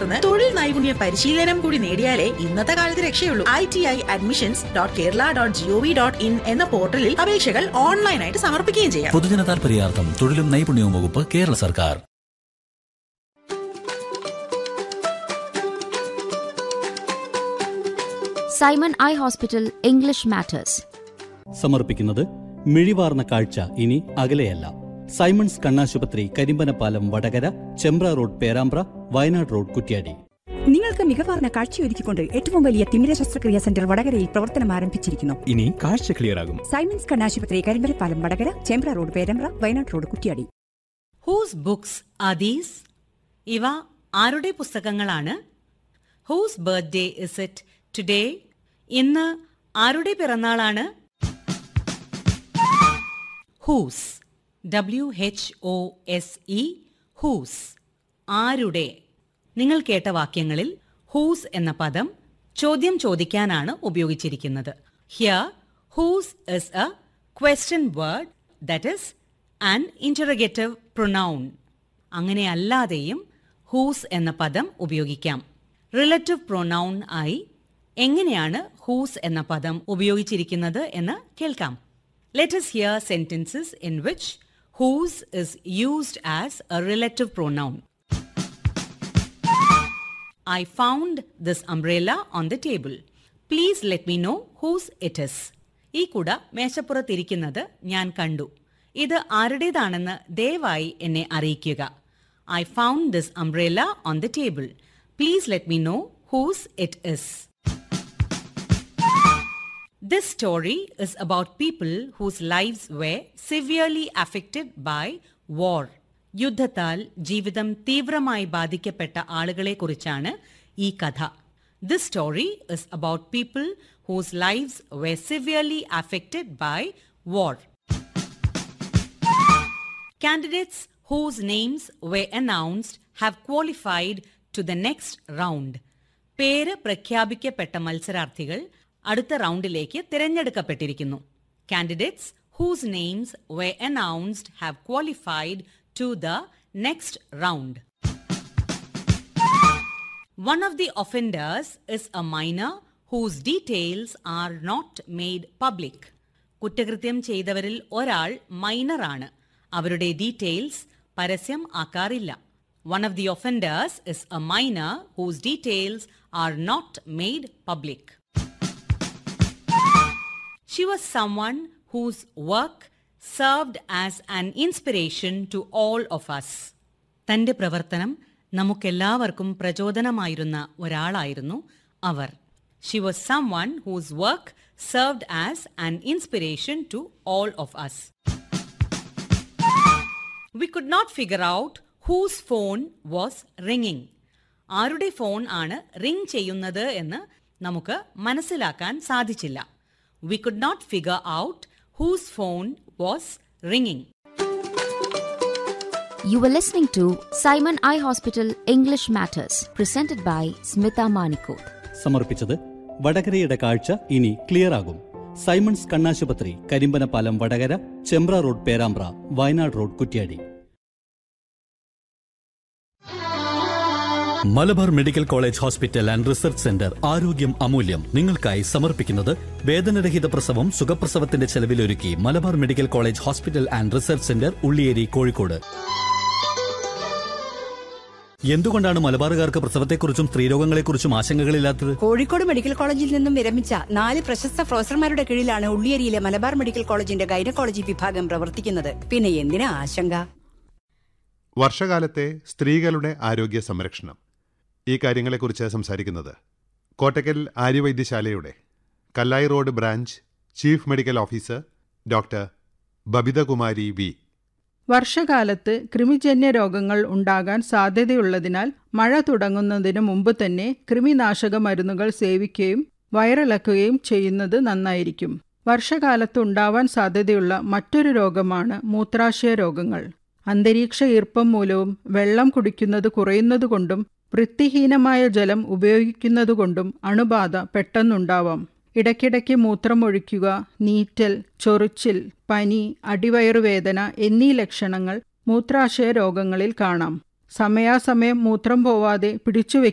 ചേർന്ന് തൊഴിൽ നൈപുണ്യ പരിശീലനം കൂടി നേടിയാലേ ഇന്നത്തെ കാലത്ത് രക്ഷയുള്ളൂ I T I admissions dot Kerala dot GOV dot in എന്ന പോർട്ടലിൽ അപേക്ഷകൾ ഓൺലൈനായിട്ട് സമർപ്പിക്കുകയും ചെയ്യാം പൊതുജന താൽപര്യാർത്ഥം തൊഴിലും നൈപുണ്യവും വകുപ്പ് കേരള സർക്കാർ Simon eye hospital English matters സമർപ്പിക്കുന്നത് മിഴിവാർന്ന കാഴ്ച ഇനി അകലെയല്ല സൈമൺസ് കണ്ണാശുപത്രി കരിമ്പനപ്പാലം വടകര ചെമ്പ്ര റോഡ് പേരാമ്പ്ര വയനാട് റോഡ് കുറ്റ്യാടി നിങ്ങൾക്ക് മികവാർന്ന കാഴ്ചയൊരുക്കിക്കൊണ്ട് ഏറ്റവും വലിയ തിമിര ശസ്ത്രക്രിയാ സെന്റർ വടകരയിൽ പ്രവർത്തനം ആരംഭിച്ചിരിക്കുന്നു ഇനി കാഴ്ച ക്ലിയർ ആകും സൈമൻസ് കണ്ണാശുപത്രി Karimbalappalam Vadakara Chembra road Perambra Wayanad road Kuttiadi whose books are these ഇവ ആരുടെ പുസ്തകങ്ങളാണ് whose birthday is it today ഇന്ന് ആരുടെ പിറന്നാളാണ് whose W H O S E whose ആരുടെ നിങ്ങൾ കേട്ട വാക്യങ്ങളിൽ ഹൂസ് എന്ന പദം ചോദ്യം ചോദിക്കാനാണ് ഉപയോഗിച്ചിരിക്കുന്നത് here whose is a question word that is an interrogative pronoun അങ്ങനെയല്ലാതെയും ഹൂസ് എന്ന പദം ഉപയോഗിക്കാം റിലേറ്റീവ് പ്രൊനൗൺ ആയി എങ്ങനെയാണ് ഹൂസ് എന്ന പദം ഉപയോഗിച്ചിരിക്കുന്നത് എന്ന് കേൾക്കാം let's hear sentences in which whose is used as a relative pronoun I found this umbrella on the table. Please let me know whose it is. ഈ കുട മേശപ്പുറത്തിരിക്കുന്നത് ഞാൻ കണ്ടു ഇത് ആരുടേതാണെന്ന് ദയവായി എന്നെ അറിയിക്കുക I found this umbrella on the table please let me know whose it is This story is about people whose lives were severely affected by war. യുദ്ധത്താൽ ജീവിതം തീവ്രമായി ബാധിക്കപ്പെട്ട ആളുകളെക്കുറിച്ചാണ് ഈ കഥ this story is about people whose lives were severely affected by war candidates whose names were announced have qualified to the next round പേര് പ്രഖ്യാപിക്കപ്പെട്ട മത്സരാർത്ഥികൾ അടുത്ത റൗണ്ടിലേക്ക് തിരഞ്ഞെടുക്കപ്പെട്ടിരിക്കുന്നു candidates whose names were announced have qualified to the next round One of the offenders is a minor whose details are not made public. കുറ്റകൃത്യം ചെയ്തവരിൽ ഒരാൾ മൈനറാണ് അവരുടെ details പരസ്യം ആക്കാറില്ല one of the offenders is a minor whose details are not made public she was someone whose work served as an inspiration to all of us. തന്റെ പ്രവർത്തനം നമുക്കെല്ലാവർക്കും പ്രചോദനമായിരുന്ന ഒരാളായിരുന്നു അവർ she was someone whose work served as an inspiration to all of us we could not figure out whose phone was ringing ആരുടെ phone ആണ് ring ചെയ്യുന്നത് എന്ന് നമുക്ക് മനസ്സിലാക്കാൻ സാധിച്ചില്ല we could not figure out whose phone was ringing You were listening to Simon Eye Hospital English Matters, presented by Smita Manikoth. സമർപ്പിച്ചത് വടകരയുടെ കാഴ്ച ഇനി ക്ലിയർ ആകും സൈമൺസ് കണ്ണാശുപത്രി Karimbanappalam Vadakara Chembra road Perambra Wayanad road Kuttiadi Malabar medical college hospital and research centre ആരോഗ്യം അമൂല്യം നിങ്ങൾക്കായി സമർപ്പിക്കുന്നത് വേദനരഹിത പ്രസവം സുഖപ്രസവത്തിന്റെ ചെലവിലൊരുക്കി Malabar medical college hospital and research centre Ulliyeri Kozhikode എന്തുകൊണ്ടാണ് മലബാറുകാർക്ക് പ്രസവത്തെക്കുറിച്ചും സ്ത്രീരോഗങ്ങളെക്കുറിച്ചും ആശങ്കകളില്ലാത്തത് കോഴിക്കോട് മെഡിക്കൽ കോളേജിൽ നിന്നും വിരമിച്ച നാല് പ്രശസ്ത പ്രൊഫസർമാരുടെ കീഴിലാണ് ഉള്ളിയേരിയിലെ മലബാർ മെഡിക്കൽ കോളേജിന്റെ ഗൈനക്കോളജി വിഭാഗം പ്രവർത്തിക്കുന്നത് പിന്നെ എന്തിനാ ആശങ്ക വർഷകാലത്തെ സ്ത്രീകളുടെ ആരോഗ്യ സംരക്ഷണം ഈ കാര്യങ്ങളെക്കുറിച്ച് സംസാരിക്കുന്നത് കോട്ടക്കൽ ആര്യവൈദ്യശാലയുടെ Kallai road branch chief medical officer doctor Babithakumari V വർഷകാലത്ത് കൃമിജന്യ രോഗങ്ങൾ ഉണ്ടാകാൻ സാധ്യതയുള്ളതിനാൽ മഴ തുടങ്ങുന്നതിന് മുമ്പ് തന്നെ കൃമിനാശക മരുന്നുകൾ സേവിക്കുകയും വയറിളക്കുകയും ചെയ്യുന്നത് നന്നായിരിക്കും വർഷകാലത്ത് ഉണ്ടാവാൻ സാധ്യതയുള്ള മറ്റൊരു രോഗമാണ് മൂത്രാശയ രോഗങ്ങൾ അന്തരീക്ഷ ഈർപ്പം മൂലവും വെള്ളം കുടിക്കുന്നത് കുറയുന്നതുകൊണ്ടും വൃത്തിഹീനമായ ജലം ഉപയോഗിക്കുന്നതുകൊണ്ടും അണുബാധ പെട്ടെന്നുണ്ടാവാം ഇടയ്ക്കിടയ്ക്ക് മൂത്രമൊഴിക്കുക നീറ്റൽ ചൊറിച്ചിൽ പനി അടിവയറുവേദന എന്നീ ലക്ഷണങ്ങൾ മൂത്രാശയ രോഗങ്ങളിൽ കാണാം സമയാസമയം മൂത്രം പോവാതെ പിടിച്ചു